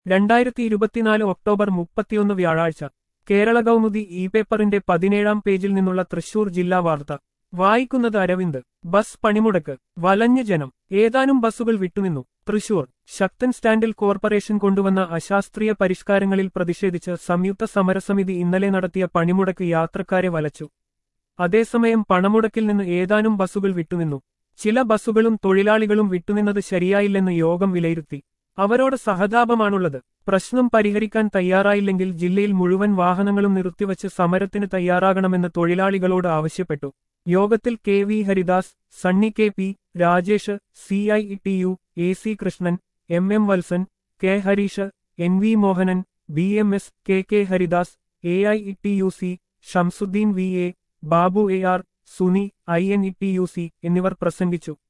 രണ്ടായിരത്തി ഇരുപത്തിനാല് ഒക്ടോബർ മുപ്പത്തിയൊന്ന് വ്യാഴാഴ്ച കേരള കൗമുദി ഇ പേപ്പറിന്റെ പതിനേഴാം പേജിൽ നിന്നുള്ള തൃശൂർ ജില്ലാ വാർത്ത വായിക്കുന്നത് അരവിന്ദ് ബസ് പണിമുടക്ക് വലഞ്ഞ് ജനം ഏതാനും ബസ്സുകൾ വിട്ടുനിന്നു തൃശൂർ ശക്തൻ സ്റ്റാൻഡിൽ കോർപ്പറേഷൻ കൊണ്ടുവന്ന അശാസ്ത്രീയ പരിഷ്കാരങ്ങളിൽ പ്രതിഷേധിച്ച് സംയുക്ത സമരസമിതി ഇന്നലെ നടത്തിയ പണിമുടക്ക് യാത്രക്കാരെ വലച്ചു അതേസമയം പണമുടക്കിൽ നിന്ന് ഏതാനും ബസ്സുകൾ വിട്ടുനിന്നു ചില ബസ്സുകളും തൊഴിലാളികളും വിട്ടുനിന്നത് ശരിയായില്ലെന്ന് യോഗം വിലയിരുത്തി അവരോട് സഹതാപമാണുള്ളത് പ്രശ്നം പരിഹരിക്കാൻ തയ്യാറായില്ലെങ്കിൽ ജില്ലയിൽ മുഴുവൻ വാഹനങ്ങളും നിർത്തിവച്ച് സമരത്തിന് തയ്യാറാകണമെന്ന് തൊഴിലാളികളോട് ആവശ്യപ്പെട്ടു യോഗത്തിൽ K V Haridas Sunny K P Rajesh C I T U A C Krishnan M M Valsan K Harish N V Mohanan B M S K K Haridas A I T U C Shamsuddin V A Babu A R Suni I N ഇ T U C എന്നിവർ പ്രസംഗിച്ചു